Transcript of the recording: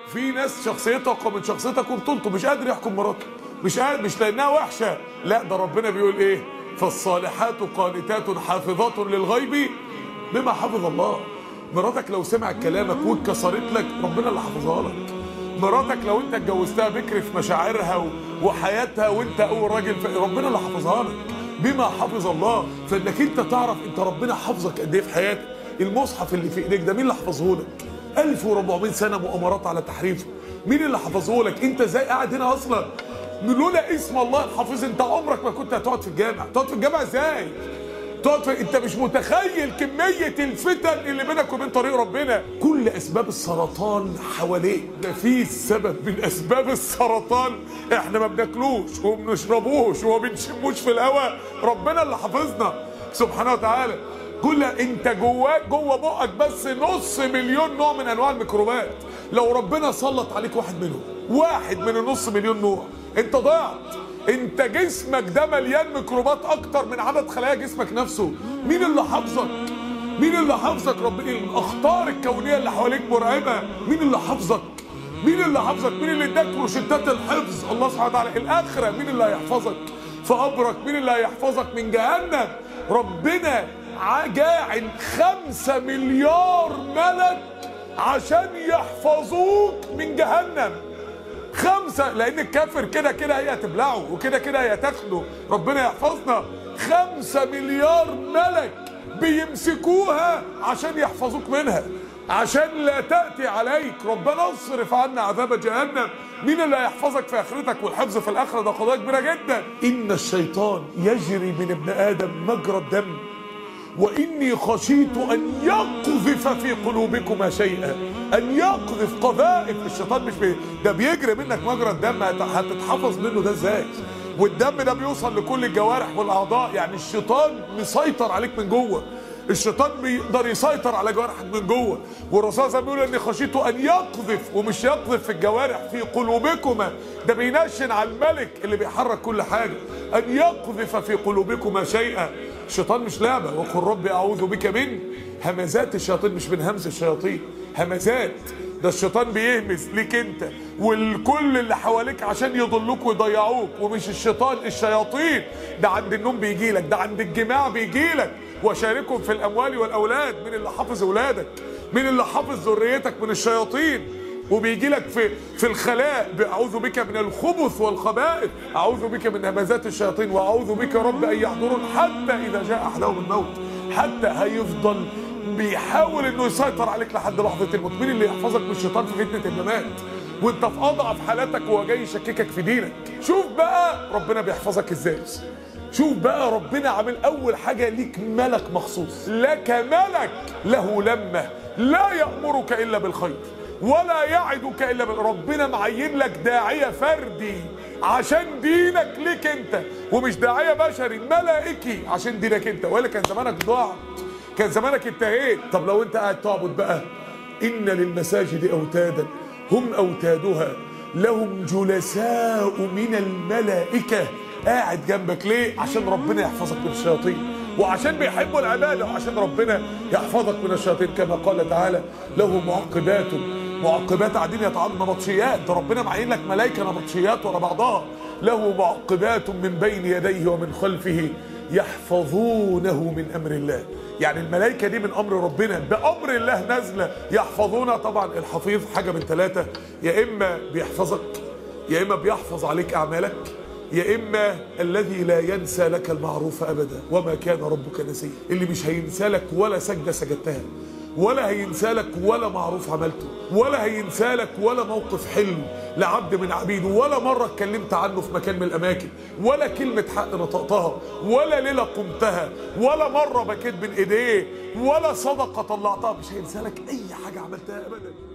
في ناس شخصيتها اقوى من شخصيتك وبطولته مش قادر يحكم مراته مش قادر مش لانها وحشه لا ده ربنا بيقول ايه فالصالحات قانتات حافظات للغيب بما حفظ الله مراتك لو سمعت كلامك واتكسرت لك ربنا اللي حافظها لك مراتك لو انت اتجوزتها بكر في مشاعرها و- وحياتها وانت اول راجل في ربنا اللي حافظها لك بما حفظ الله فانك انت تعرف انت ربنا حافظك قد ايه في حياتك المصحف اللي في ايديك ده مين اللي حفظه لك 1400 سنه مؤامرات على تحريفه مين اللي حفظه لك انت ازاي قاعد هنا اصلا لولا اسم الله الحافظ انت عمرك ما كنت هتقعد في الجامع تقعد في الجامع ازاي تقعد في... انت مش متخيل كمية الفتن اللي بينك وبين طريق ربنا كل اسباب السرطان حواليك ده في سبب من اسباب السرطان احنا ما بناكلوش وما بنشربوش وما بنشموش في الهواء ربنا اللي حافظنا سبحانه وتعالى كل انت جواك جوه بقك بس نص مليون نوع من انواع الميكروبات لو ربنا سلط عليك واحد منهم واحد من النص مليون نوع انت ضعت انت جسمك ده مليان ميكروبات اكتر من عدد خلايا جسمك نفسه مين اللي حافظك مين اللي حافظك ربنا الاخطار الكونيه اللي حواليك مرعبه مين اللي حافظك مين اللي حافظك مين اللي اداك روشتات الحفظ الله سبحانه وتعالى الاخره مين اللي هيحفظك في قبرك مين اللي هيحفظك من جهنم ربنا ع- جاعل خمسة مليار ملك عشان يحفظوك من جهنم خمسة لأن الكافر كده كده هي هتبلعه وكده كده هي تاخده ربنا يحفظنا خمسة مليار ملك بيمسكوها عشان يحفظوك منها عشان لا تأتي عليك ربنا اصرف عنا عذاب جهنم مين اللي هيحفظك في آخرتك والحفظ في الآخرة ده قضايا كبيرة جدا إن الشيطان يجري من ابن آدم مجرى الدم وإني خشيت أن يقذف في قلوبكما شيئا أن يقذف قذائف الشيطان مش بي... ده بيجري منك مجرى الدم هت- هتتحفظ منه ده ازاي والدم ده بيوصل لكل الجوارح والأعضاء يعني الشيطان مسيطر عليك من جوه الشيطان بيقدر يسيطر على جوارحك من جوه والرسول صلى الله عليه وسلم بيقول اني خشيت ان يقذف ومش يقذف في الجوارح في قلوبكما ده بينشن على الملك اللي بيحرك كل حاجه ان يقذف في قلوبكما شيئا الشيطان مش لعبه وقل ربي اعوذ بك من همزات الشياطين مش من همز الشياطين همزات ده الشيطان بيهمس ليك انت والكل اللي حواليك عشان يضلوك ويضيعوك ومش الشيطان الشياطين ده عند النوم بيجي لك ده عند الجماع بيجي لك وشاركهم في الاموال والاولاد من اللي حافظ اولادك من اللي حافظ ذريتك من الشياطين وبيجي لك في في الخلاء اعوذ بك من الخبث والخبائث اعوذ بك من همزات الشياطين واعوذ بك رب ان يحضرون حتى اذا جاء احدهم الموت حتى هيفضل بيحاول انه يسيطر عليك لحد لحظه الموت مين اللي يحفظك من الشيطان في فتنه الممات وانت في اضعف حالاتك وهو جاي يشككك في دينك شوف بقى ربنا بيحفظك ازاي شوف بقى ربنا عامل اول حاجه ليك ملك مخصوص لك ملك له لمه لا يامرك الا بالخير ولا يعدك الا بال... ربنا معين لك داعيه فردي عشان دينك ليك انت ومش داعيه بشري ملائكي عشان دينك انت ولا كان زمانك ضاعت كان زمانك انتهيت طب لو انت قاعد تعبد بقى ان للمساجد اوتادا هم اوتادها لهم جلساء من الملائكه قاعد جنبك ليه عشان ربنا يحفظك من الشياطين وعشان بيحبوا العباده وعشان ربنا يحفظك من الشياطين كما قال تعالى له معقبات معقبات قاعدين يتعاطوا نبطشيات ده ربنا معين لك ملائكه نبطشيات ورا بعضها له معقبات من بين يديه ومن خلفه يحفظونه من امر الله يعني الملائكه دي من امر ربنا بامر الله نازله يحفظونا طبعا الحفيظ حاجه من ثلاثه يا اما بيحفظك يا اما بيحفظ عليك اعمالك يا اما الذي لا ينسى لك المعروف ابدا وما كان ربك نسيا اللي مش هينسى لك ولا سجده سجدتها ولا هينسى لك ولا معروف عملته ولا هينسى لك ولا موقف حلو لعبد من عبيده ولا مره اتكلمت عنه في مكان من الاماكن ولا كلمه حق نطقتها ولا ليله قمتها ولا مره بكيت بين ايديه ولا صدقه طلعتها مش هينسى لك اي حاجه عملتها ابدا